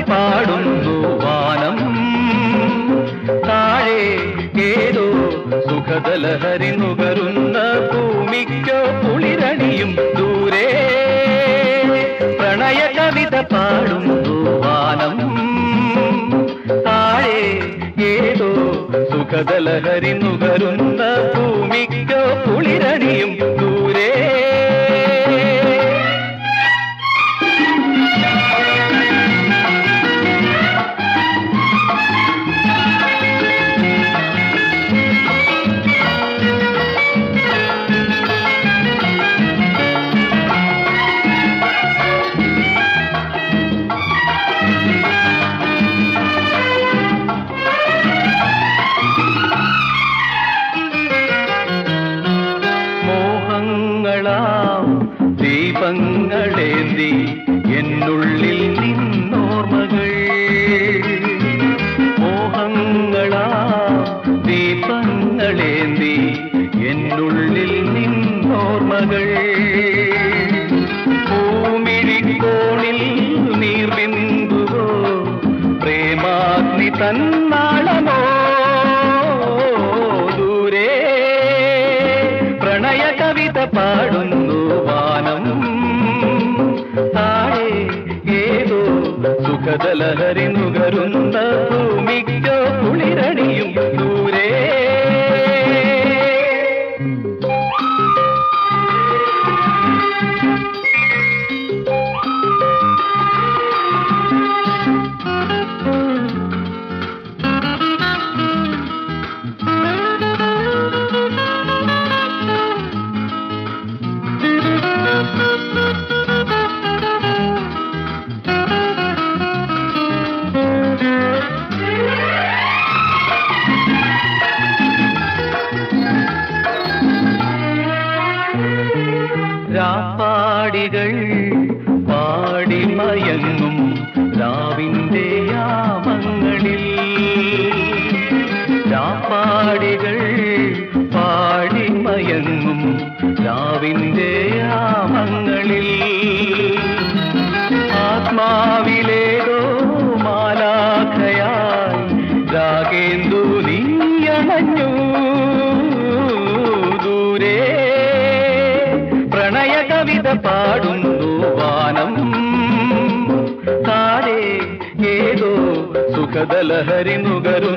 പാടുന്നു വാനം താഴെ ഏതോ സുഖദലഹരി നുകരുന്ന ഭൂമിക്കോ കുളിരണിയും ദൂരെ പ്രണയ കവിത പാടുന്നു വാനം താഴെ ഏതോ സുഖദലഹരി നുകരുന്ന ഭൂമിക്കോ കുളിരണിയും ദൂരെ മോഹങ്ങളാം ദീപങ്ങളേന്തി എന്നുള്ളിൽ നിന്നോർമ്മകൾ മോഹങ്ങളാം ദീപങ്ങളേന്തി എന്നുള്ളിൽ നിന്നോർമ്മകൾ ഭൂമിഴിക്കോണിൽ നീർബിന്ദുവോ പ്രേമാഗ്നി തന്നാളമോ ദൂരെ പ്രണയ കവിത പാടുന്നു വാനം താഴെ ഏതോ സുഖദലഹരി നുകരുന്ന ഭൂമിക്കോ കുളിരണിയും ദൂരെ രാപ്പാടികൾ പാടിമയങ്ങും രാവിന്റെ യാമങ്ങളിൽ രാപ്പാടികൾ പാടിമയങ്ങും രാവിന്റെ യാമങ്ങളിൽ ആത്മാവിലേതോ മാലാഖയായി രാഗേന്ദു നീയണഞ്ഞു ദൂരെ പ്രണയ കവിത പാടുന്നു വാനം താഴെ ഏതോ സുഖദലഹരി നുകരുന്നു